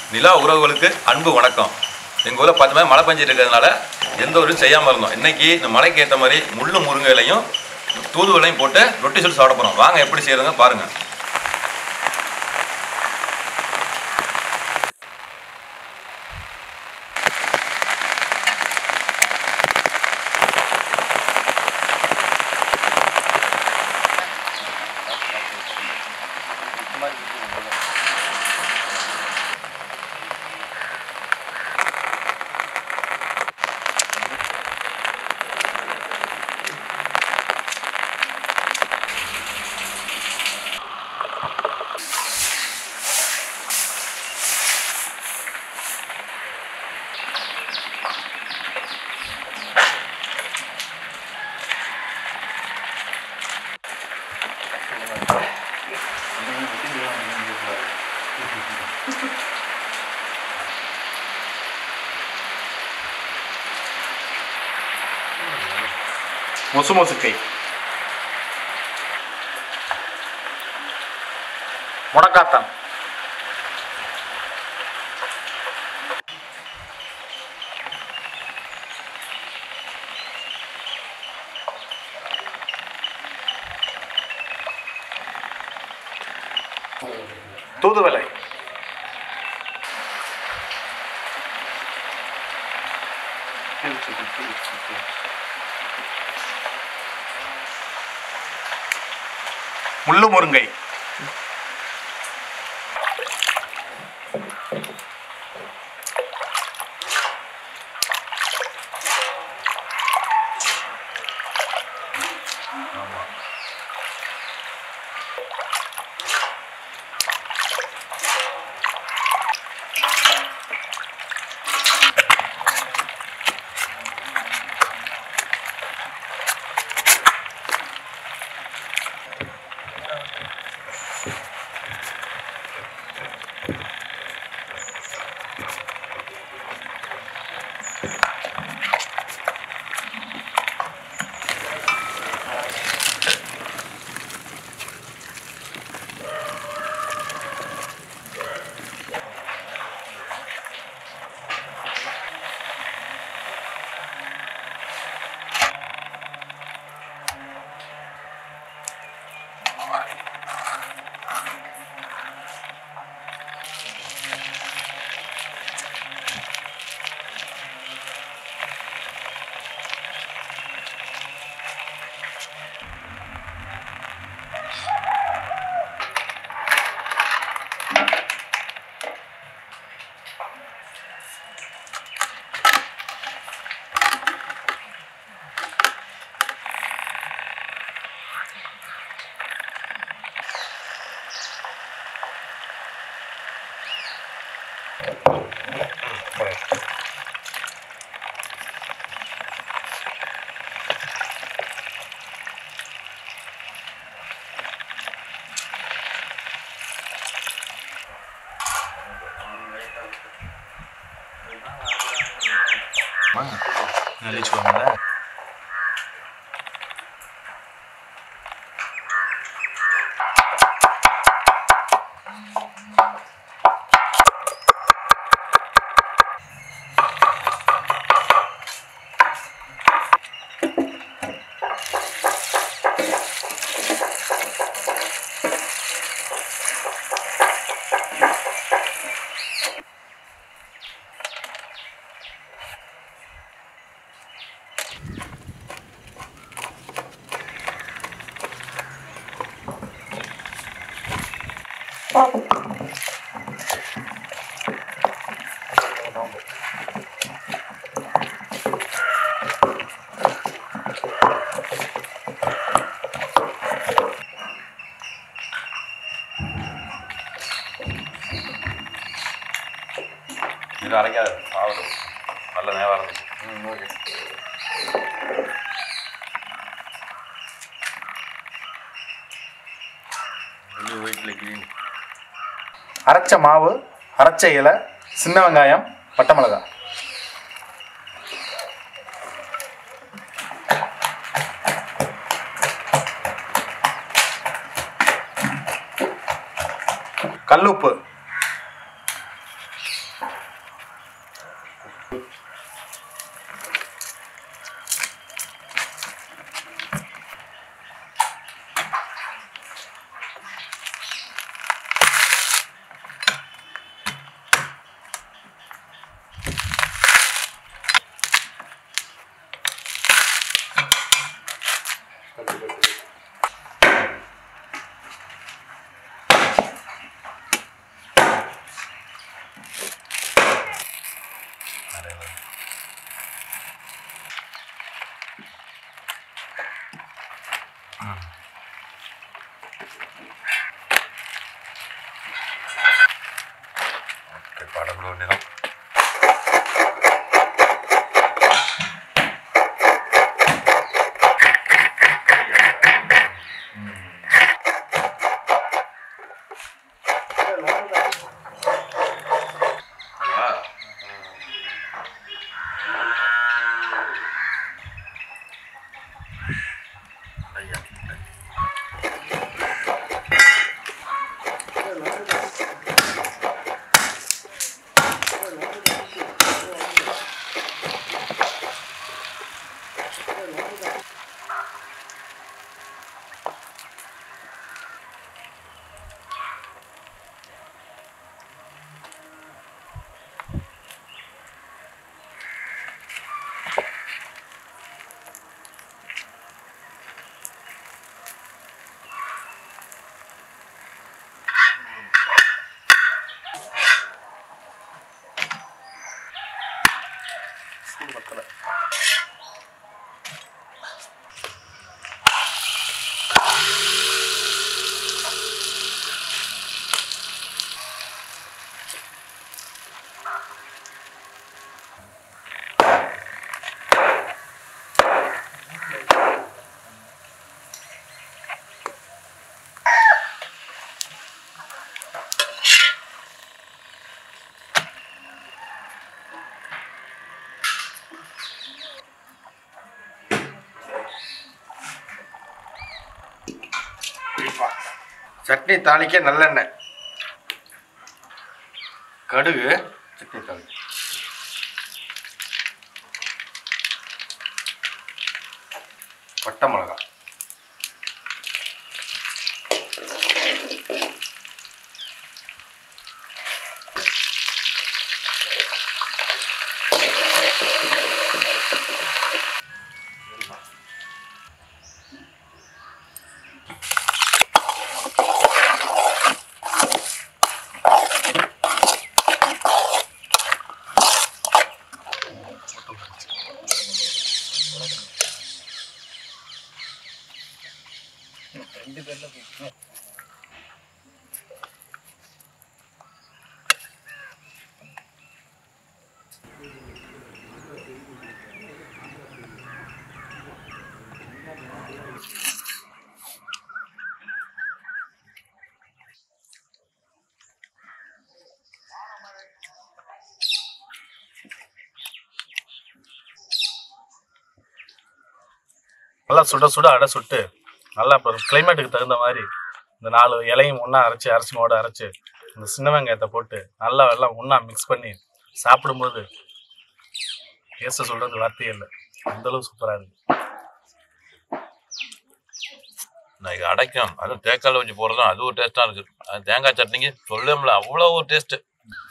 நிலா உறவுகளுக்கு அன்பு வணக்கம் எங்கள் ஊரில் பார்த்த மாதிரி மழை பெஞ்சிட்டு இருக்கிறதுனால எந்த ஒரு செய்யாமல் இருந்தோம் இன்னைக்கு இந்த மழைக்கு ஏற்ற மாதிரி முள்ளு முருங்கையிலையும் தூதுவளையும் போட்டு ரொட்டி சுட்டு சாப்பிட போகிறோம் வாங்க எப்படி செய்யறதுங்க பாருங்கள் மொசு மொசுக்கை முடக்காத்தான் தூதுவளை முள்ளு முருங்கை நெளிச்சுவாங்க இது அரைக்காது ஆகுது நல்ல நேரம் இருந்துச்சு ம் ஓகே வீட்டில் கிளீன் அரைச்ச மாவு அரைச்ச இலை சின்ன வெங்காயம் பட்டை மிளகாய் கல்லுப்பு ஓகே படம் வேண்டியதான் சட்னி தாளிக்க நல்லெண்ணெய் கடுகு சட்னி தாளி பட்டை மிளகா நல்லா சுட சுட அடை சுட்டு நல்லா இப்போ கிளைமேட்டுக்கு தகுந்த மாதிரி இந்த நாலு இலையும் ஒன்றா அரைச்சி அரைச்சி மோட அரைச்சி இந்த சின்ன வெங்காயத்தை போட்டு நல்லா எல்லாம் ஒன்றா மிக்ஸ் பண்ணி சாப்பிடும்போது பேச சொல்கிறது வார்த்தையே இல்லை அந்தளவு சூப்பராக இருக்கு நான் இது அடைக்கும் அதுவும் தேக்கால வச்சு போடுறதும் அது ஒரு டேஸ்ட்டாக இருக்குது அது தேங்காய் சட்னிக்கு சொல்ல முடியல அவ்வளோ ஒரு டேஸ்ட்டு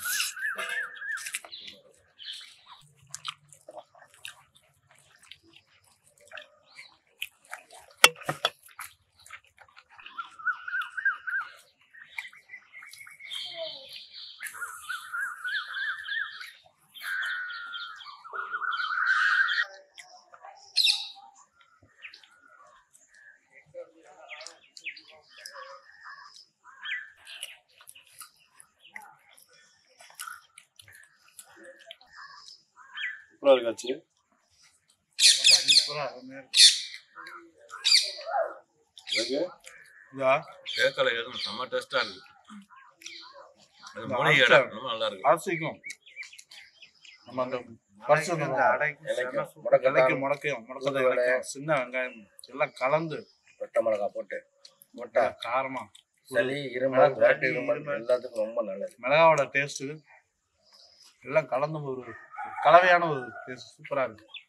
சூப்பராக இருக்காச்சு தேக்கால எதுவும் செம்ம டேஸ்ட்டாக இருக்குது அது மூலிகை இலை ரொம்ப நல்லா இருக்கு ஆசைக்கும் நம்ம அந்த பரிசு இலைக்கு முடக்கையும் முடக்கத்தை இலைக்கும் சின்ன வெங்காயம் எல்லாம் கலந்து பட்டை மிளகா போட்டு போட்டா காரமா சளி இருமல் வேட்டு இருமல் எல்லாத்துக்கும் ரொம்ப நல்லது மிளகாவோட டேஸ்ட்டு எல்லாம் கலந்து ஒரு கலவையான ஒரு டேஸ்ட் சூப்பராக இருக்கு